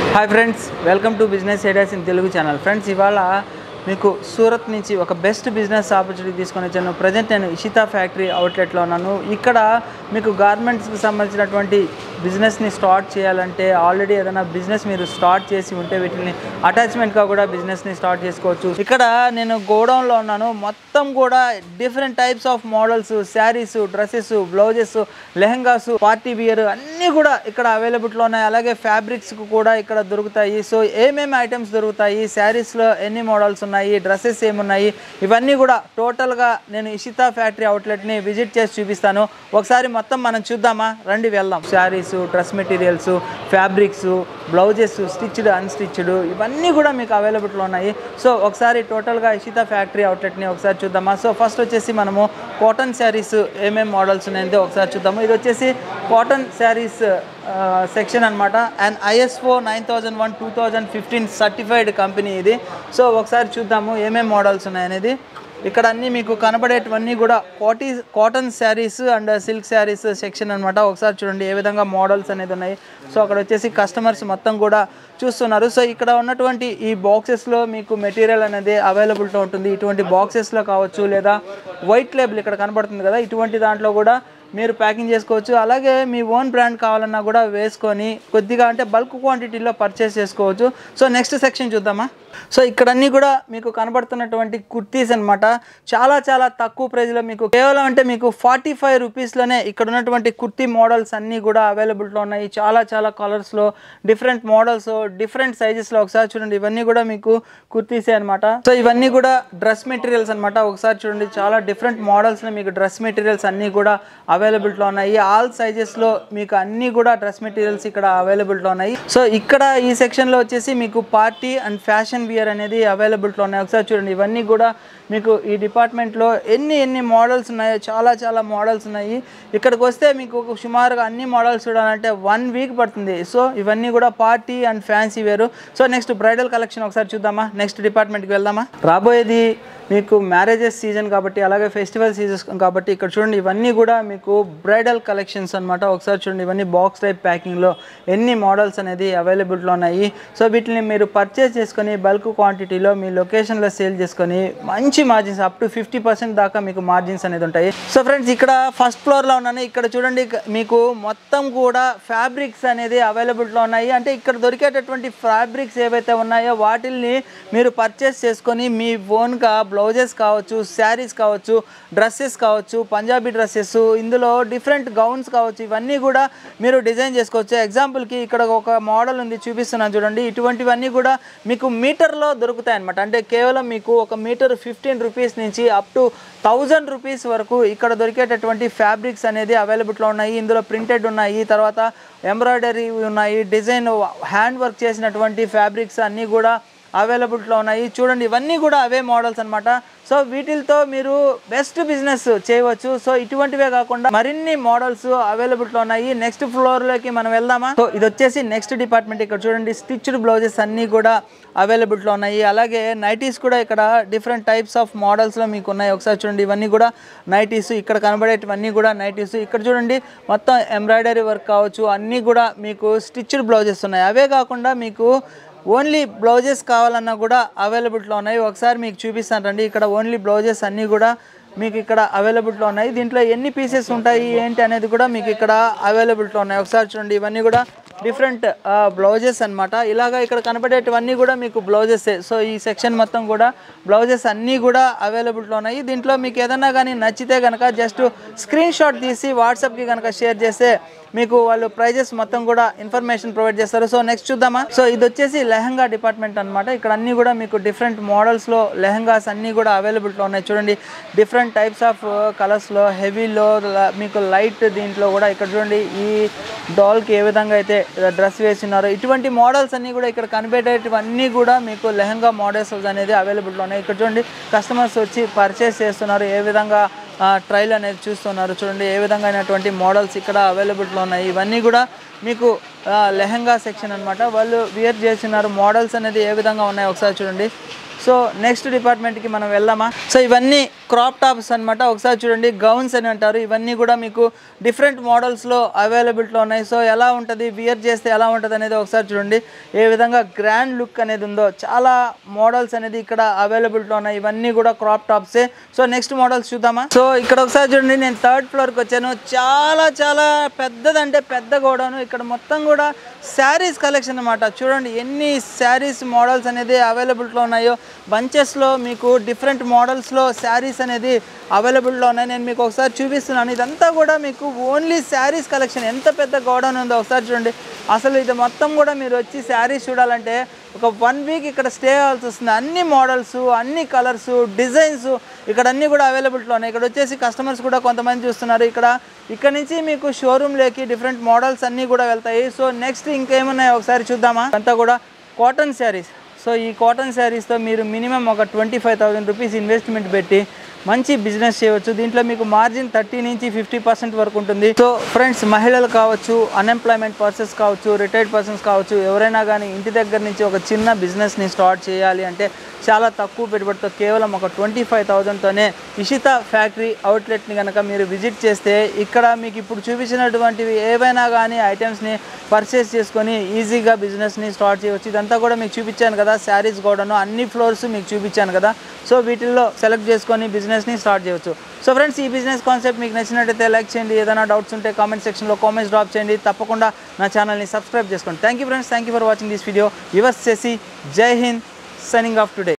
hi friends welcome to business ideas in Telugu channel friends ఇవాళ మీకు సూరత్ నుంచి ఒక బెస్ట్ బిజినెస్ ఆపర్చునిటీ తీసుకొని వచ్చాను ప్రజెంట్ నేను ఇషితా ఫ్యాక్టరీ అవుట్లెట్లో ఉన్నాను ఇక్కడ మీకు గార్మెంట్స్కి సంబంధించినటువంటి బిజినెస్ని స్టార్ట్ చేయాలంటే ఆల్రెడీ ఏదైనా బిజినెస్ మీరు స్టార్ట్ చేసి ఉంటే వీటిని అటాచ్మెంట్గా కూడా బిజినెస్ని స్టార్ట్ చేసుకోవచ్చు ఇక్కడ నేను గోడౌన్లో ఉన్నాను మొత్తం కూడా different types of models saris dresses blouses lehengas party wear అన్నీ కూడా ఇక్కడ అవైలబుల్లో ఉన్నాయి అలాగే ఫ్యాబ్రిక్స్ కూడా ఇక్కడ దొరుకుతాయి సో ఏమేమి ఐటమ్స్ దొరుకుతాయి శారీస్లో ఎన్ని మోడల్స్ ఉన్నాయి డ్రెస్సెస్ ఏమున్నాయి ఇవన్నీ కూడా టోటల్గా నేను ఇషితా ఫ్యాక్టరీ అవుట్లెట్ని విజిట్ చేసి చూపిస్తాను ఒకసారి మొత్తం మనం చూద్దామా రండి వెళ్దాం saris dress materials fabrics blouses stitched unstitched ఇవన్నీ కూడా మీకు అవైలబుల్లో ఉన్నాయి సో ఒకసారి టోటల్గా ఇషితా ఫ్యాక్టరీ అవుట్లెట్ని ఒకసారి చూద్దామా సో ఫస్ట్ వచ్చేసి మనము కాటన్ శారీస్ ఏమేమి మోడల్స్ ఉన్నాయంటే ఒకసారి చూద్దాము ఇది వచ్చేసి కాటన్ శారీస్ సెక్షన్ అనమాట and ISO nine thousand one two thousand fifteen certified company ఇది సో ఒకసారి చూద్దాము ఏమేమి మోడల్స్ ఉన్నాయనేది ఇక్కడ అన్నీ మీకు కనబడేటివన్నీ కూడా కాటీ cotton saris and silk saris section అనమాట ఒకసారి చూడండి ఏ విధంగా మోడల్స్ అనేది ఉన్నాయి సో అక్కడ వచ్చేసి కస్టమర్స్ మొత్తం కూడా చూస్తున్నారు సో ఇక్కడ ఉన్నటువంటి ఈ బాక్సెస్లో మీకు మెటీరియల్ అనేది అవైలబిలిటీ ఉంటుంది ఇటువంటి బాక్సెస్లో కావచ్చు లేదా వైట్ లేబుల్ ఇక్కడ కనబడుతుంది కదా ఇటువంటి దాంట్లో కూడా మీరు ప్యాకింగ్ చేసుకోవచ్చు అలాగే మీ ఓన్ బ్రాండ్ కావాలన్నా కూడా వేసుకొని కొద్దిగా అంటే బల్క్ క్వాంటిటీలో పర్చేస్ చేసుకోవచ్చు సో నెక్స్ట్ సెక్షన్ చూద్దామా సో ఇక్కడ అన్నీ కూడా మీకు కనబడుతున్నటువంటి కుర్తీస్ అనమాట చాలా చాలా తక్కువ ప్రైస్లో మీకు కేవలం అంటే మీకు ఫార్టీ ఫైవ్ రూపీస్లోనే ఇక్కడ ఉన్నటువంటి కుర్తీ మోడల్స్ అన్నీ కూడా అవైలబుల్లో ఉన్నాయి చాలా చాలా కలర్స్లో డిఫరెంట్ మోడల్స్ డిఫరెంట్ సైజెస్లో ఒకసారి చూడండి ఇవన్నీ కూడా మీకు కుర్తీసే అనమాట సో ఇవన్నీ కూడా డ్రెస్ మెటీరియల్స్ అనమాట ఒకసారి చూడండి చాలా డిఫరెంట్ మోడల్స్లో మీకు డ్రెస్ మెటీరియల్స్ అన్నీ కూడా అవైలబిలిటీలో ఉన్నాయి ఆల్ సైజెస్లో మీకు అన్నీ కూడా డ్రెస్ మెటీరియల్స్ ఇక్కడ అవైలబిలిటీలో ఉన్నాయి సో ఇక్కడ ఈ సెక్షన్లో వచ్చేసి మీకు పార్టీ అండ్ ఫ్యాషన్ వియర్ అనేది అవైలబిలిటీలో ఉన్నాయి ఒకసారి చూడండి ఇవన్నీ కూడా మీకు ఈ డిపార్ట్మెంట్లో ఎన్ని ఎన్ని మోడల్స్ ఉన్నాయో చాలా చాలా మోడల్స్ ఉన్నాయి ఇక్కడికి వస్తే మీకు ఒక సుమారుగా అన్ని మోడల్స్ చూడాలంటే వన్ వీక్ పడుతుంది సో ఇవన్నీ కూడా పార్టీ అండ్ ఫ్యాన్సీ వేరు సో నెక్స్ట్ బ్రైడల్ కలెక్షన్ ఒకసారి చూద్దామా నెక్స్ట్ డిపార్ట్మెంట్కి వెళ్దామా రాబోయేది మీకు మ్యారేజెస్ సీజన్ కాబట్టి అలాగే ఫెస్టివల్ సీజన్ కాబట్టి ఇక్కడ చూడండి ఇవన్నీ కూడా మీకు బ్రైడల్ కలెక్షన్స్ అనమాట ఒకసారి చూడండి ఇవన్నీ బాక్స్ టైప్ ప్యాకింగ్లో ఎన్ని మోడల్స్ అనేది అవైలబుల్లో ఉన్నాయి సో వీటిని మీరు పర్చేస్ చేసుకొని బల్క్ క్వాంటిటీలో మీ లొకేషన్లో సేల్ చేసుకొని మంచి margins up to fifty percent దాకా మీకు మార్జిన్స్ అనేది ఉంటాయి సో ఫ్రెండ్స్ ఇక్కడ ఫస్ట్ ఫ్లోర్లో ఉన్నాను ఇక్కడ చూడండి ఇక మీకు మొత్తం కూడా ఫ్యాబ్రిక్స్ అనేది అవైలబుల్లో ఉన్నాయి అంటే ఇక్కడ దొరికేటటువంటి ఫ్యాబ్రిక్స్ ఏవైతే ఉన్నాయో వాటిల్ని మీరు పర్చేస్ చేసుకొని మీ ఓన్గా బ్లౌజెస్ కావచ్చు శారీస్ కావచ్చు డ్రెస్సెస్ కావచ్చు పంజాబీ డ్రెస్సెస్ ఇందులో డిఫరెంట్ గౌన్స్ కావచ్చు ఇవన్నీ కూడా మీరు డిజైన్ చేసుకోవచ్చు ఎగ్జాంపుల్కి ఇక్కడ ఒక మోడల్ ఉంది చూపిస్తున్నాను చూడండి ఇటువంటివన్నీ కూడా మీకు మీటర్లో దొరుకుతాయి అనమాట అంటే కేవలం మీకు ఒక మీటర్ ఫిఫ్టీన్ రూపీస్ నుంచి అప్ టు థౌజండ్ రూపీస్ వరకు ఇక్కడ దొరికేటటువంటి ఫ్యాబ్రిక్స్ అనేది అవైలబుల్లో ఉన్నాయి ఇందులో ప్రింటెడ్ ఉన్నాయి తర్వాత ఎంబ్రాయిడరీ ఉన్నాయి డిజైన్ హ్యాండ్ వర్క్ చేసినటువంటి ఫ్యాబ్రిక్స్ అన్నీ కూడా అవైలబుల్లో ఉన్నాయి చూడండి ఇవన్నీ కూడా అవే మోడల్స్ అనమాట సో వీటితో మీరు బెస్ట్ బిజినెస్ చేయవచ్చు సో ఇటువంటివే కాకుండా మరిన్ని మోడల్స్ అవైలబుల్లో ఉన్నాయి నెక్స్ట్ ఫ్లోర్లోకి మనం వెళ్దామా సో ఇది వచ్చేసి నెక్స్ట్ డిపార్ట్మెంట్ ఇక్కడ చూడండి స్టిచ్డ్ బ్లౌజెస్ అన్నీ కూడా అవైలబుల్లో ఉన్నాయి అలాగే నైటీస్ కూడా ఇక్కడ డిఫరెంట్ టైప్స్ ఆఫ్ మోడల్స్లో మీకు ఉన్నాయి ఒకసారి చూడండి ఇవన్నీ కూడా నైటీస్ ఇక్కడ కనబడేటివన్నీ కూడా నైటీస్ ఇక్కడ చూడండి మొత్తం ఎంబ్రాయిడరీ వర్క్ కావచ్చు అన్నీ కూడా మీకు స్టిచ్డ్ బ్లౌజెస్ ఉన్నాయి అవే కాకుండా మీకు ఓన్లీ బ్లౌజెస్ కావాలన్నా కూడా అవైలబుల్లో ఉన్నాయి ఒకసారి మీకు చూపిస్తాను రండి ఇక్కడ ఓన్లీ బ్లౌజెస్ అన్నీ కూడా మీకు ఇక్కడ అవైలబుల్లో ఉన్నాయి దీంట్లో ఎన్ని పీసెస్ ఉంటాయి ఏంటి అనేది కూడా మీకు ఇక్కడ అవైలబుల్లో ఉన్నాయి ఒకసారి చూడండి ఇవన్నీ కూడా డిఫరెంట్ బ్లౌజెస్ అనమాట ఇలాగా ఇక్కడ కనపడేటివన్నీ కూడా మీకు బ్లౌజెస్ సో ఈ సెక్షన్ మొత్తం కూడా బ్లౌజెస్ అన్నీ కూడా అవైలబుల్లో ఉన్నాయి దీంట్లో మీకు ఏదన్నా కానీ నచ్చితే కనుక జస్ట్ స్క్రీన్ షాట్ తీసి వాట్సాప్కి కనుక షేర్ చేస్తే మీకు వాళ్ళు ప్రైజెస్ మొత్తం కూడా ఇన్ఫర్మేషన్ ప్రొవైడ్ చేస్తారు సో నెక్స్ట్ చూద్దామా సో ఇది వచ్చేసి లెహంగా డిపార్ట్మెంట్ అనమాట ఇక్కడ అన్ని కూడా మీకు డిఫరెంట్ మోడల్స్లో లెహంగాస్ అన్నీ కూడా అవైలబుల్లో ఉన్నాయి చూడండి డిఫరెంట్ టైప్స్ ఆఫ్ కలర్స్లో హెవీలో మీకు లైట్ దీంట్లో కూడా ఇక్కడ చూడండి ఈ డాల్కి ఏ విధంగా అయితే డ్రెస్ వేసినారో ఇటువంటి మోడల్స్ అన్నీ కూడా ఇక్కడ కనిపెట్టేటివన్నీ కూడా మీకు లెహంగా మోడల్స్ అనేది అవైలబుల్లో ఉన్నాయి ఇక్కడ చూడండి కస్టమర్స్ వచ్చి పర్చేస్ చేస్తున్నారు ఏ విధంగా ట్రైల్ అనేది చూస్తున్నారు చూడండి ఏ విధంగానటువంటి మోడల్స్ ఇక్కడ అవైలబుల్లో ఉన్నాయి ఇవన్నీ కూడా మీకు లెహంగా సెక్షన్ అనమాట వాళ్ళు వియర్ చేస్తున్నారు మోడల్స్ అనేది ఏ విధంగా ఉన్నాయి ఒకసారి చూడండి సో నెక్స్ట్ డిపార్ట్మెంట్కి మనం వెళ్దామా సో ఇవన్నీ క్రాప్ టాప్స్ అన్నమాట ఒకసారి చూడండి గౌన్స్ అని అంటారు ఇవన్నీ కూడా మీకు డిఫరెంట్ మోడల్స్లో అవైలబిలిటీలో ఉన్నాయి సో ఎలా ఉంటుంది వియర్ చేస్తే ఎలా ఉంటుంది అనేది ఒకసారి చూడండి ఏ విధంగా గ్రాండ్ లుక్ అనేది ఉందో చాలా మోడల్స్ అనేది ఇక్కడ అవైలబిలిటీలో ఉన్నాయి ఇవన్నీ కూడా క్రాప్ టాప్సే సో నెక్స్ట్ మోడల్స్ చూద్దామా సో ఇక్కడ ఒకసారి చూడండి నేను థర్డ్ ఫ్లోర్కి వచ్చాను చాలా చాలా పెద్దదంటే పెద్ద గోడౌన్ ఇక్కడ మొత్తం కూడా శారీస్ కలెక్షన్ అనమాట చూడండి ఎన్ని శారీస్ మోడల్స్ అనేది అవైలబిలిటీలో ఉన్నాయో బంచెస్లో మీకు డిఫరెంట్ మోడల్స్లో శారీస్ అనేది అవైలబుల్లో ఉన్నాయి నేను మీకు ఒకసారి చూపిస్తున్నాను ఇదంతా కూడా మీకు ఓన్లీ శారీస్ కలెక్షన్ ఎంత పెద్ద గోడౌన్ ఉందో ఒకసారి చూడండి అసలు ఇది మొత్తం కూడా మీరు వచ్చి శారీస్ చూడాలంటే ఒక వన్ వీక్ ఇక్కడ స్టే అవ్వాల్సి వస్తుంది అన్ని మోడల్స్ అన్ని కలర్స్ డిజైన్స్ ఇక్కడ అన్నీ కూడా అవైలబిలిటీలో ఉన్నాయి ఇక్కడ వచ్చేసి కస్టమర్స్ కూడా కొంతమంది చూస్తున్నారు ఇక్కడ ఇక్కడ నుంచి మీకు షోరూమ్లోకి డిఫరెంట్ మోడల్స్ అన్నీ కూడా వెళ్తాయి సో నెక్స్ట్ ఇంకేమున్నాయి ఒకసారి చూద్దామా అంతా కూడా కాటన్ శారీస్ సో ఈ కాటన్ శారీస్తో మీరు మినిమం ఒక twenty five thousand rupees investment పెట్టి మంచి బిజినెస్ చేయవచ్చు దీంట్లో మీకు మార్జిన్ థర్టీ నుంచి ఫిఫ్టీ పర్సెంట్ వరకు ఉంటుంది సో ఫ్రెండ్స్ మహిళలు కావచ్చు అన్ఎంప్లాయ్మెంట్ పర్సన్స్ కావచ్చు రిటైర్డ్ పర్సన్స్ కావచ్చు ఎవరైనా కానీ ఇంటి దగ్గర నుంచి ఒక చిన్న బిజినెస్ని స్టార్ట్ చేయాలి అంటే చాలా తక్కువ పెట్టుబడితో కేవలం ఒక ట్వంటీ ఫైవ్ థౌజండ్తోనే ఇషిత ఫ్యాక్టరీ అవుట్లెట్ని కనుక మీరు విజిట్ చేస్తే ఇక్కడ మీకు ఇప్పుడు చూపించినటువంటివి ఏవైనా కానీ ఐటమ్స్ని పర్చేస్ చేసుకొని ఈజీగా బిజినెస్ని స్టార్ట్ చేయవచ్చు ఇదంతా కూడా మీకు చూపించాను కదా శారీస్ గోడను అన్ని ఫ్లోర్స్ మీకు చూపించాను కదా సో వీటిల్లో సెలెక్ట్ చేసుకొని బిజినెస్ని స్టార్ట్ చేయవచ్చు సో ఫ్రెండ్స్ ఈ బిజినెస్ కాన్సెప్ట్ మీకు నచ్చినట్టయితే లైక్ చేయండి ఏదైనా డౌట్స్ ఉంటే కామెంట్ సెక్షన్లో కామెంట్స్ డ్రాప్ చేయండి తప్పకుండా నా ఛానల్ని సబ్స్క్రైబ్ చేసుకోండి thank you friends thank you for watching this video యువర్స్ చేసి Jai Hind signing off today